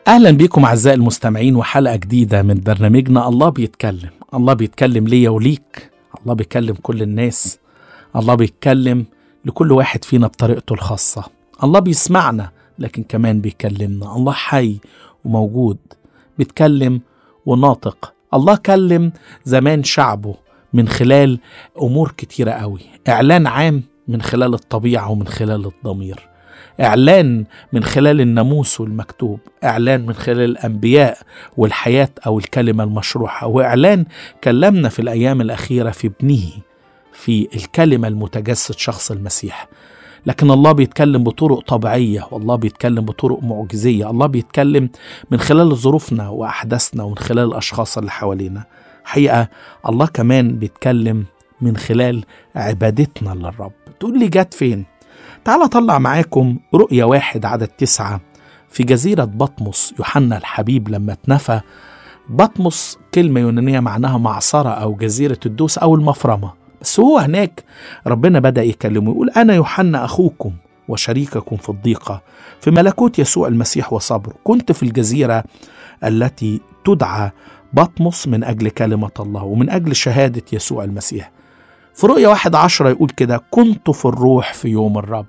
اهلا بيكم اعزائي المستمعين وحلقه جديده من برنامجنا الله بيتكلم الله بيتكلم ليا وليك الله بيكلم كل الناس الله بيتكلم لكل واحد فينا بطريقته الخاصه الله بيسمعنا لكن كمان بيكلمنا الله حي وموجود بيتكلم وناطق الله كلم زمان شعبه من خلال امور كتيره قوي اعلان عام من خلال الطبيعه ومن خلال الضمير اعلان من خلال الناموس والمكتوب اعلان من خلال الانبياء والحياه او الكلمه المشروحه واعلان كلمنا في الايام الاخيره في ابنه في الكلمه المتجسد شخص المسيح لكن الله بيتكلم بطرق طبيعيه والله بيتكلم بطرق معجزيه الله بيتكلم من خلال ظروفنا واحداثنا ومن خلال الاشخاص اللي حوالينا حقيقه الله كمان بيتكلم من خلال عبادتنا للرب تقول لي جت فين تعال أطلع معاكم رؤية واحد عدد تسعة في جزيرة بطمس يوحنا الحبيب لما اتنفى بطمس كلمة يونانية معناها معصرة أو جزيرة الدوس أو المفرمة بس هو هناك ربنا بدأ يكلمه يقول أنا يوحنا أخوكم وشريككم في الضيقة في ملكوت يسوع المسيح وصبره كنت في الجزيرة التي تدعى بطمس من أجل كلمة الله ومن أجل شهادة يسوع المسيح في رؤية واحد عشرة يقول كده كنت في الروح في يوم الرب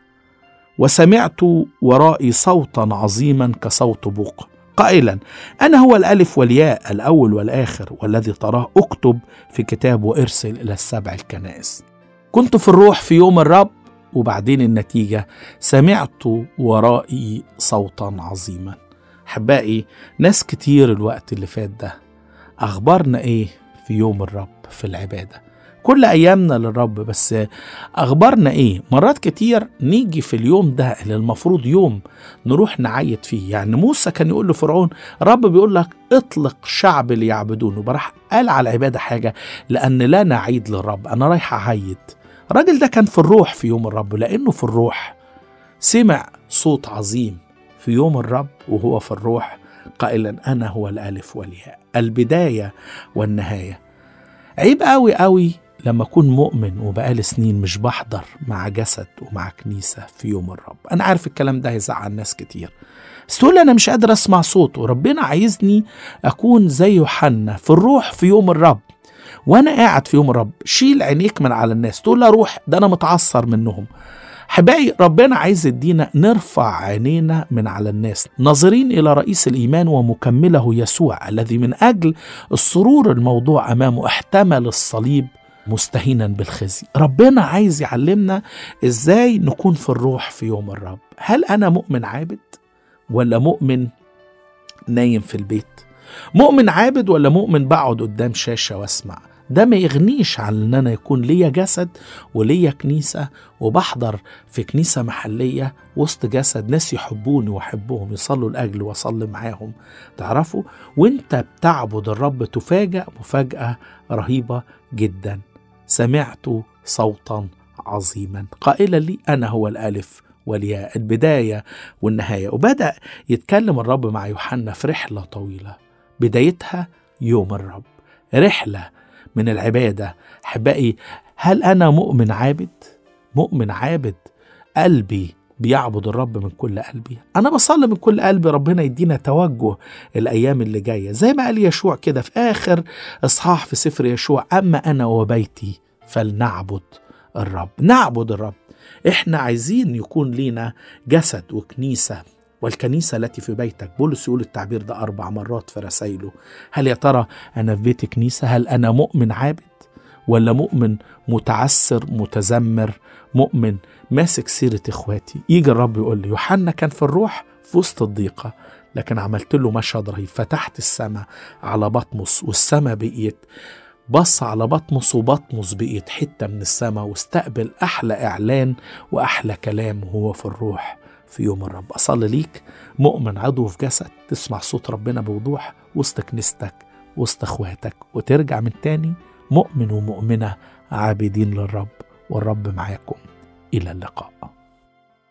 وسمعت ورائي صوتا عظيما كصوت بوق قائلا أنا هو الألف والياء الأول والآخر والذي تراه أكتب في كتاب وارسل إلى السبع الكنائس كنت في الروح في يوم الرب وبعدين النتيجة سمعت ورائي صوتا عظيما أحبائي ناس كتير الوقت اللي فات ده أخبارنا إيه في يوم الرب في العباده كل ايامنا للرب بس اخبارنا ايه مرات كتير نيجي في اليوم ده اللي المفروض يوم نروح نعيد فيه يعني موسى كان يقول لفرعون رب بيقول لك اطلق شعب ليعبدونه براح قال على العباده حاجه لان لا نعيد للرب انا رايح اعيد الراجل ده كان في الروح في يوم الرب لانه في الروح سمع صوت عظيم في يوم الرب وهو في الروح قائلا انا هو الالف والياء البدايه والنهايه عيب قوي قوي لما أكون مؤمن وبقالي سنين مش بحضر مع جسد ومع كنيسة في يوم الرب أنا عارف الكلام ده هيزعل ناس كتير بس تقول أنا مش قادر أسمع صوته ربنا عايزني أكون زي يوحنا في الروح في يوم الرب وأنا قاعد في يوم الرب شيل عينيك من على الناس تقول لا روح ده أنا متعصر منهم حبايبي ربنا عايز يدينا نرفع عينينا من على الناس ناظرين الى رئيس الايمان ومكمله يسوع الذي من اجل السرور الموضوع امامه احتمل الصليب مستهينا بالخزي ربنا عايز يعلمنا ازاي نكون في الروح في يوم الرب هل انا مؤمن عابد ولا مؤمن نايم في البيت مؤمن عابد ولا مؤمن بقعد قدام شاشة واسمع ده ما يغنيش عن ان انا يكون ليا جسد وليا كنيسه وبحضر في كنيسه محليه وسط جسد ناس يحبوني واحبهم يصلوا لاجلي واصلي معاهم تعرفوا وانت بتعبد الرب تفاجأ مفاجاه رهيبه جدا سمعت صوتا عظيما قائلا لي انا هو الالف والياء البدايه والنهايه وبدا يتكلم الرب مع يوحنا في رحله طويله بدايتها يوم الرب رحله من العباده احبائي هل انا مؤمن عابد مؤمن عابد قلبي بيعبد الرب من كل قلبي انا بصلي من كل قلبي ربنا يدينا توجه الايام اللي جايه زي ما قال يشوع كده في اخر اصحاح في سفر يشوع اما انا وبيتي فلنعبد الرب نعبد الرب احنا عايزين يكون لينا جسد وكنيسه والكنيسة التي في بيتك بولس يقول التعبير ده أربع مرات في رسائله هل يا ترى أنا في بيت كنيسة هل أنا مؤمن عابد ولا مؤمن متعسر متذمر مؤمن ماسك سيرة إخواتي يجي الرب يقول لي يوحنا كان في الروح في وسط الضيقة لكن عملت له مشهد رهيب فتحت السماء على بطمس والسماء بقيت بص على بطمس وبطمس بقيت حتة من السماء واستقبل أحلى إعلان وأحلى كلام وهو في الروح في يوم الرب أصلي ليك مؤمن عضو في جسد تسمع صوت ربنا بوضوح وسط كنيستك وسط اخواتك وترجع من تاني مؤمن ومؤمنة عابدين للرب والرب معاكم إلى اللقاء